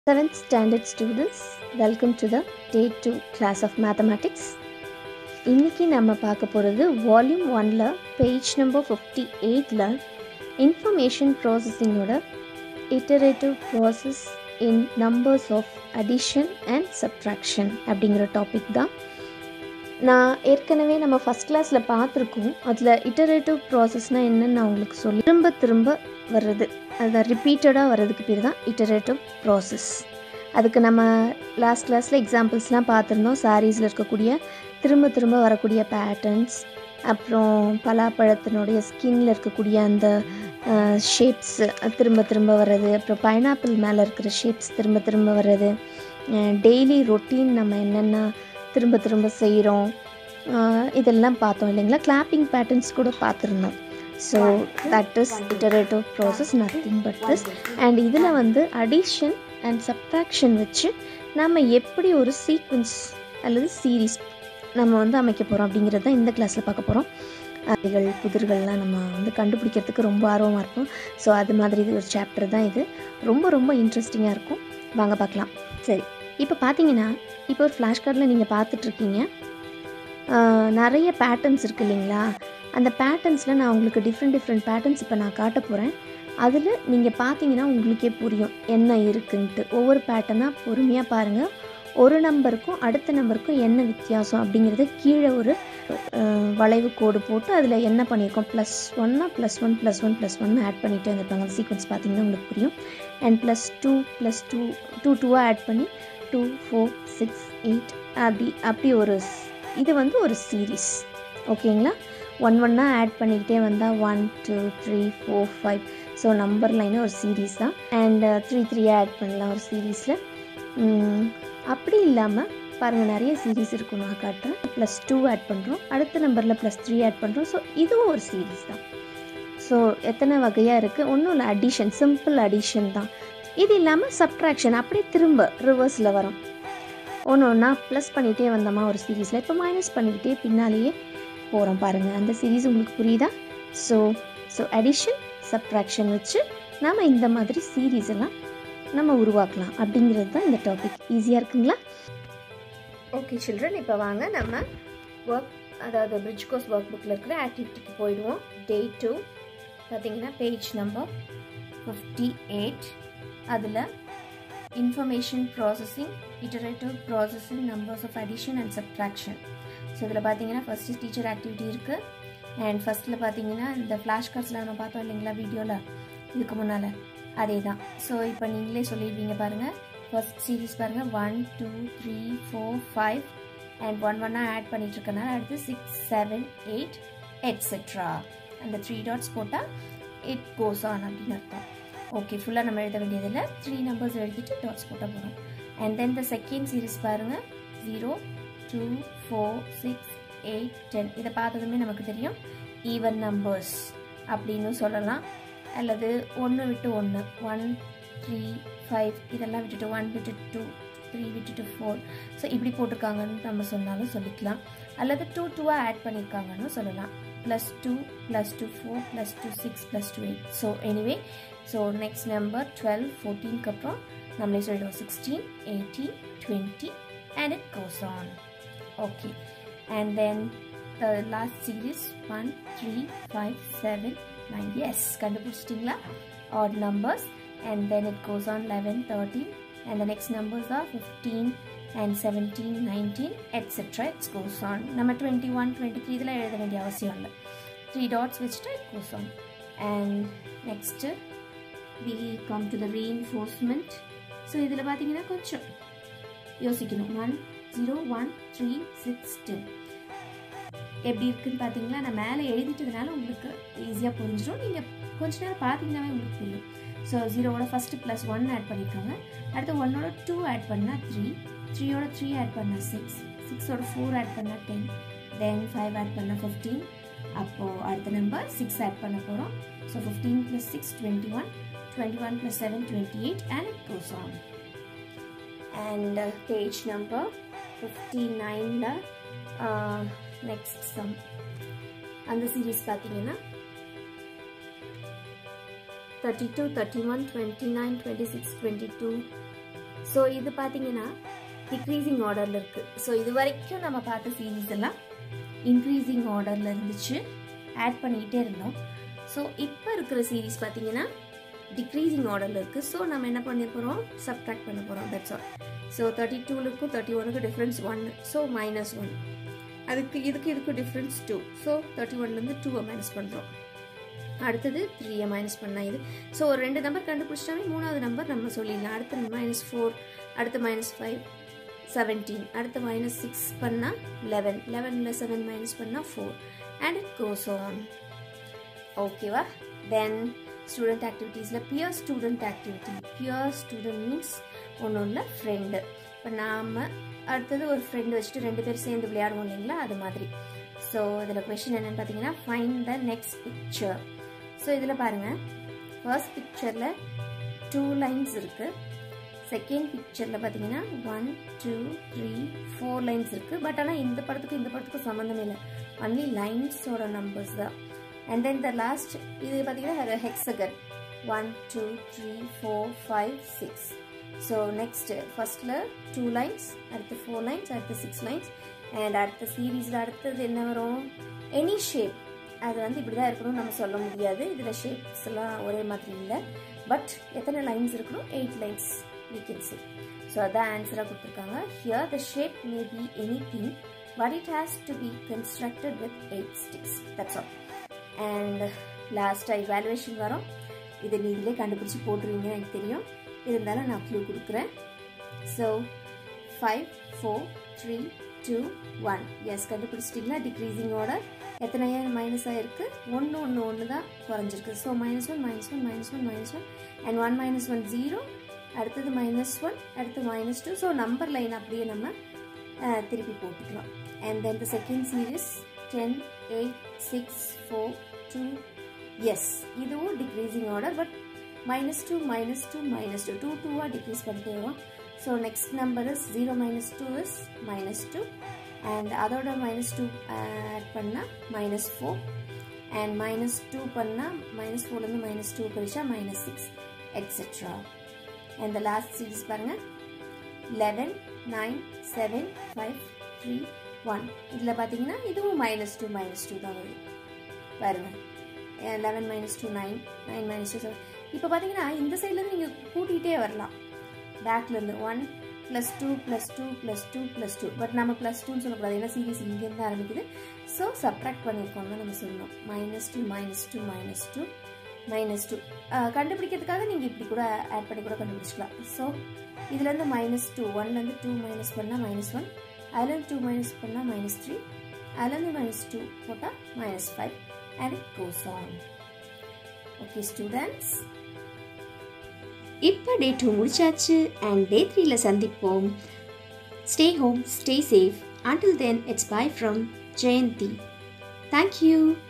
7th standard students, welcome to the day 2 class of mathematics. இன்னைக்கு நம்ம பார்க்க போகிறது வால்யூம் ஒனில் பேஜ் நம்பர் ஃபிஃப்டி எயிட்டில் இன்ஃபர்மேஷன் ப்ராசஸிங்கோட iterative process in numbers of addition and subtraction அப்படிங்கிற டாபிக் தான் நான் ஏற்கனவே நம்ம ஃபஸ்ட் கிளாஸில் பார்த்துருக்கோம் அதில் இட்டரேட்டிவ் ப்ராசஸ்னால் என்னன்னு நான் உங்களுக்கு சொல்லி திரும்ப திரும்ப வர்றது அது ரிப்பீட்டடாக வர்றதுக்கு பேர் தான் இட்டரேட்டிவ் ப்ராசஸ் அதுக்கு நம்ம லாஸ்ட் கிளாஸில் எக்ஸாம்பிள்ஸ்லாம் பார்த்துருந்தோம் சாரீஸில் இருக்கக்கூடிய திரும்ப திரும்ப வரக்கூடிய பேட்டர்ன்ஸ் அப்புறம் பலாப்பழத்தினுடைய ஸ்கின்ல இருக்கக்கூடிய அந்த ஷேப்ஸ் திரும்ப திரும்ப வர்றது அப்புறம் பைனாப்பிள் மேலே இருக்கிற ஷேப்ஸ் திரும்ப திரும்ப வர்றது டெய்லி ரொட்டீன் நம்ம என்னென்ன திரும்ப திரும்ப செய்கிறோம் இதெல்லாம் பார்த்தோம் இல்லைங்களா கிளாப்பிங் பேட்டர்ன்ஸ் கூட பார்த்துருந்தோம் so that is iterative process nothing but this and இதில் வந்து அடிஷன் அண்ட் சப்ட்ராக்ஷன் வச்சு நம்ம எப்படி ஒரு சீக்வன்ஸ் அல்லது சீரீஸ் நம்ம வந்து அமைக்க போகிறோம் அப்படிங்கிறது தான் இந்த கிளாஸில் பார்க்க போகிறோம் அதைகள் புதிர்கள்லாம் நம்ம வந்து கண்டுபிடிக்கிறதுக்கு ரொம்ப ஆர்வமாக இருக்கும் ஸோ அது மாதிரி இது ஒரு சாப்டர் தான் இது ரொம்ப ரொம்ப இன்ட்ரெஸ்டிங்காக இருக்கும் வாங்க பார்க்கலாம் சரி இப்போ பார்த்தீங்கன்னா இப்போ ஒரு ஃப்ளாஷ் கார்டில் நீங்கள் பார்த்துட்ருக்கீங்க நிறைய பேட்டர்ன்ஸ் இருக்குது இல்லைங்களா அந்த பேட்டர்ன்ஸில் நான் உங்களுக்கு டிஃப்ரெண்ட் டிஃப்ரெண்ட் பேட்டர்ன்ஸ் இப்போ நான் காட்ட போகிறேன் அதில் நீங்கள் பார்த்தீங்கன்னா உங்களுக்கே புரியும் என்ன இருக்குன்ட்டு ஒவ்வொரு பேட்டர்னாக பொறுமையாக பாருங்கள் ஒரு நம்பருக்கும் அடுத்த நம்பருக்கும் என்ன வித்தியாசம் அப்படிங்கிறத கீழே ஒரு வளைவு கோடு போட்டு அதில் என்ன பண்ணியிருக்கோம் ப்ளஸ் ஒன்னா plus one plus one plus one add பண்ணிகிட்டே வந்துருப்பாங்க அந்த சீக்வன்ஸ் பார்த்தீங்கன்னா உங்களுக்கு புரியும் and plus two plus two two டூவாக ஆட் பண்ணி டூ ஃபோர் சிக்ஸ் எயிட் அப்படி அப்படி ஒரு இது வந்து ஒரு சீரீஸ் ஓகேங்களா ஒன் ஒன்னாக ஆட் பண்ணிக்கிட்டே வந்தால் one two three four five so number line ஒரு சீரீஸ் தான் அண்ட் த்ரீ த்ரீயாக ஆட் பண்ணலாம் ஒரு சீரீஸில் அப்படி இல்லாமல் பாருங்கள் நிறைய சீரீஸ் இருக்கும் நான் காட்டுறேன் ப்ளஸ் டூ ஆட் பண்ணுறோம் அடுத்த நம்பரில் ப்ளஸ் த்ரீ ஆட் பண்ணுறோம் ஸோ இதுவும் ஒரு சீரீஸ் தான் ஸோ எத்தனை வகையாக இருக்குது ஒன்றும் இல்லை அடிஷன் சிம்பிள் அடிஷன் தான் இது இல்லாமல் சப்ட்ராக்ஷன் அப்படியே திரும்ப ரிவர்ஸில் வரும் ஒன்று ஒன்றா ப்ளஸ் பண்ணிகிட்டே வந்தோமா ஒரு சீரீஸில் இப்போ மைனஸ் பண்ணிக்கிட்டே பின்னாலேயே போகிறோம் பாருங்கள் அந்த சீரீஸ் உங்களுக்கு புரியுதா ஸோ ஸோ அடிஷன் சப்ட்ராக்ஷன் வச்சு நாம் இந்த மாதிரி சீரீஸ் எல்லாம் நம்ம உருவாக்கலாம் அப்படிங்கிறது தான் இந்த டாபிக் ஈஸியாக இருக்குங்களா ஓகே சில்ட்ரன் இப்போ வாங்க நம்ம ஒர்க் அதாவது பிரிட்ஜ் கோர்ஸ் ஒர்க் புக்கில் இருக்கிற ஆக்டிவிட்டிக்கு போயிடுவோம் டே டூ பார்த்தீங்கன்னா பேஜ் நம்பர் ஃபிஃப்டி எயிட் அதில் information processing iterative processing numbers of addition and subtraction so இதில் பார்த்தீங்கன்னா ஃபஸ்ட்டு டீச்சர் ஆக்டிவிட்டி இருக்குது அண்ட் ஃபஸ்ட்டில் பார்த்தீங்கன்னா இந்த ஃப்ளாஷ் கார்ட்ஸில் நம்ம பார்த்தோம் இல்லைங்களா வீடியோவில் இதுக்கு முன்னால் அதே தான் ஸோ இப்போ நீங்களே சொல்லிடுவீங்க பாருங்கள் ஃபர்ஸ்ட் சீரீஸ் பாருங்கள் one two three four five and one ஒன்னாக ஆட் பண்ணிகிட்ருக்கனால அடுத்து சிக்ஸ் செவன் எயிட் எட்ஸெட்ரா அந்த த்ரீ டாட்ஸ் போட்டால் இட் கோஸ் ஆன் அப்படின்னு அர்த்தம் ஓகே ஃபுல்லாக நம்ம எழுத வேண்டியதில்லை த்ரீ நம்பர்ஸ் எழுதிட்டு டாட்ஸ் போட்டால் போதும் and then the second series பாருங்கள் zero two four six eight ten இதை பார்த்ததுமே நமக்கு தெரியும் ஈவன் நம்பர்ஸ் அப்படின்னு சொல்லலாம் அல்லது ஒன்று விட்டு ஒன்று ஒன் த்ரீ ஃபைவ் இதெல்லாம் விட்டுட்டு ஒன் விட்டு டூ த்ரீ விட்டுட்டு ஃபோர் ஸோ இப்படி போட்டிருக்காங்கன்னு நம்ம சொன்னாலும் சொல்லிக்கலாம் அல்லது டூ டூவாக ஆட் பண்ணியிருக்காங்கன்னு சொல்லலாம் plus two plus two four plus two six plus two eight so anyway so next number twelve ஃபோர்டீனுக்கு அப்புறம் நம்மளே சொல்லிடுவோம் sixteen eighteen twenty and it goes on okay and then the last series one three five seven nine yes கண்டுபிடிச்சிட்டிங்களா odd numbers and then it goes on eleven thirteen and the next numbers are fifteen and seventeen nineteen etcetera it's goes on நம்ம twenty one twenty three இதெல்லாம் எழுத வேண்டிய அவசியம் இல்லை three dots வச்சுட்டு it goes on and next we come to the reinforcement so இதில் பார்த்தீங்கன்னா கொஞ்சம் யோசிக்கணும் one zero one three six ten எப்படி இருக்குன்னு பார்த்தீங்களா நான் மேலே எழுதிட்டதுனால உங்களுக்கு ஈஸியாக புரிஞ்சிடும் நீங்கள் கொஞ்ச நேரம் பார்த்தீங்கன்னாவே உங்களுக்கு தெரியும் ஸோ ஜீரோவோட ஃபஸ்ட்டு ப்ளஸ் ஒன் ஆட் பண்ணியிருக்காங்க அடுத்து ஒன்னோட டூ ஆட் பண்ணால் த்ரீ த்ரீயோட த்ரீ ஆட் பண்ணால் சிக்ஸ் சிக்ஸோட ஃபோர் ஆட் பண்ணால் டென் தென் ஃபைவ் ஆட் பண்ணால் ஃபிஃப்டீன் அப்போது அடுத்த நம்பர் சிக்ஸ் ஆட் பண்ண போகிறோம் so fifteen plus six twenty one twenty one plus seven twenty eight and it goes on and page number fifty நைனில் next sum அந்த series பார்த்தீங்கன்னா thirty two thirty one twenty nine twenty six twenty two so இது பார்த்தீங்கன்னா decreasing ஆர்டரில் இருக்குது so இது வரைக்கும் நம்ம பார்த்த சீரீஸ் எல்லாம் இன்க்ரீசிங் ஆர்டரில் இருந்துச்சு ஆட் பண்ணிக்கிட்டே இருந்தோம் ஸோ இப்போ இருக்கிற சீரீஸ் பார்த்தீங்கன்னா டிக்ரீசிங் ஆர்டரில் இருக்குது ஸோ நம்ம என்ன பண்ண போகிறோம் சப்ட்ராக்ட் பண்ண போகிறோம் தட்ஸ் ஆல் ஸோ தேர்ட்டி டூலுக்கும் தேர்ட்டி ஒனுக்கு difference one so minus one அதுக்கு இதுக்கு இதுக்கு டிஃப்ரென்ஸ் டூ ஸோ தேர்ட்டி ஒன்லேருந்து டூவை மைனஸ் பண்ணுறோம் அடுத்தது த்ரீயை மைனஸ் பண்ணால் இது ஸோ ஒரு ரெண்டு நம்பர் கண்டுபிடிச்சிட்டாவே மூணாவது நம்பர் நம்ம சொல்லிடலாம் அடுத்து மைனஸ் ஃபோர் அடுத்து மைனஸ் ஃபைவ் செவன்டீன் அடுத்து மைனஸ் சிக்ஸ் பண்ணால் லெவன் லெவனில் செவன் மைனஸ் பண்ணால் four and it goes on ஓகேவா தென் ஸ்டூடெண்ட் ஆக்டிவிட்டீஸில் pair student activity pair student means ஒன்றும் இல்லை ஃப்ரெண்டு இப்போ நாம் அடுத்தது ஒரு ஃப்ரெண்டு வச்சுட்டு ரெண்டு பேர் சேர்ந்து விளையாடுவோம் இல்லைங்களா அது மாதிரி ஸோ இதில் கொஷின் என்னென்னு பார்த்தீங்கன்னா find the next picture so இதில் பாருங்கள் ஃபர்ஸ்ட் பிக்சரில் டூ லைன்ஸ் இருக்குது செகண்ட் பிக்சரில் பார்த்தீங்கன்னா one two three four lines இருக்குது பட் ஆனால் இந்த படத்துக்கும் இந்த படத்துக்கும் சம்மந்தமே இல்லை ஒன்லி லைன்ஸோட நம்பர்ஸ் தான் அண்ட் தென் த லாஸ்ட் இது பார்த்தீங்கன்னா hexagon one two three four five six so next ஃபர்ஸ்டில் டூ லைன்ஸ் அடுத்து ஃபோர் லைன்ஸ் அடுத்து சிக்ஸ் லைன்ஸ் அண்ட் அடுத்த சீரீஸில் அடுத்தது என்ன வரும் எனி ஷேப் அது வந்து இப்படி தான் இருக்கணும்னு நம்ம சொல்ல முடியாது இதில் ஷேப்ஸ் எல்லாம் ஒரே மாதிரி இல்லை பட் எத்தனை லைன்ஸ் இருக்கணும் eight lines we can see so அதான் ஆன்சராக கொடுத்துருக்காங்க here the shape may be anything but it has to be constructed with eight sticks that's all and லாஸ்ட்டாக இவாலுவேஷன் வரும் இதை நீங்களே கண்டுபிடிச்சி போட்டுருவீங்கன்னு எனக்கு தெரியும் இருந்தாலும் நான் க்ளூ கொடுக்குறேன் so five four three two one yes கண்டுபிடிச்சிட்டிங்களா டிக்ரீசிங் ஆர்டர் எத்தனை மைனஸ் ஆகிருக்கு ஒன்று ஒன்று ஒன்று தான் குறைஞ்சிருக்கு so minus one minus one minus one minus one and one minus one zero அடுத்தது மைனஸ் ஒன் அடுத்து minus two so number line அப்படியே நம்ம திருப்பி போட்டுக்கலாம் and then the second series ten eight six four two yes இதுவும் decreasing order but minus two minus two minus two two டூவாக decrease பண்ணிட்டே வரும் so next number is zero minus two is minus two and அதோட minus two add பண்ணால் minus four and minus two பண்ணால் minus ஃபோர்லேருந்து minus two கழிச்சா minus six etcetera and the last series பாருங்கள் eleven nine seven five three one இதில் பார்த்தீங்கன்னா இதுவும் minus two minus two தான் வருது பாருங்கள் eleven minus two nine nine minus two seven இப்போ பார்த்தீங்கன்னா இந்த சைட்லேருந்து நீங்கள் கூட்டிகிட்டே வரலாம் பேக்லேருந்து one plus two plus two plus two plus two but நம்ம ப்ளஸ் டூன்னு சொல்லக்கூடாது ஏன்னா சீரீஸ் இங்கேருந்து ஆரம்பிக்குது ஸோ சப்ராக்ட் பண்ணியிருக்கோம் தான் நம்ம சொல்லணும் minus two minus two minus two minus two கண்டுபிடிக்கிறதுக்காக நீங்கள் இப்படி கூட ஆட் பண்ணி கூட கண்டுபிடிச்சிக்கலாம் ஸோ இதுலேருந்து மைனஸ் டூ ஒன்லேருந்து டூ மைனஸ் பண்ணால் மைனஸ் ஒன் அதுலேருந்து டூ மைனஸ் பண்ணால் மைனஸ் த்ரீ அதுலேருந்து மைனஸ் டூ போட்டால் minus five and it goes on okay students இப்போ டே டூ முடிச்சாச்சு அண்ட் டே த்ரீல சந்திப்போம் stay home stay safe until then it's bye from Jayanthi thank you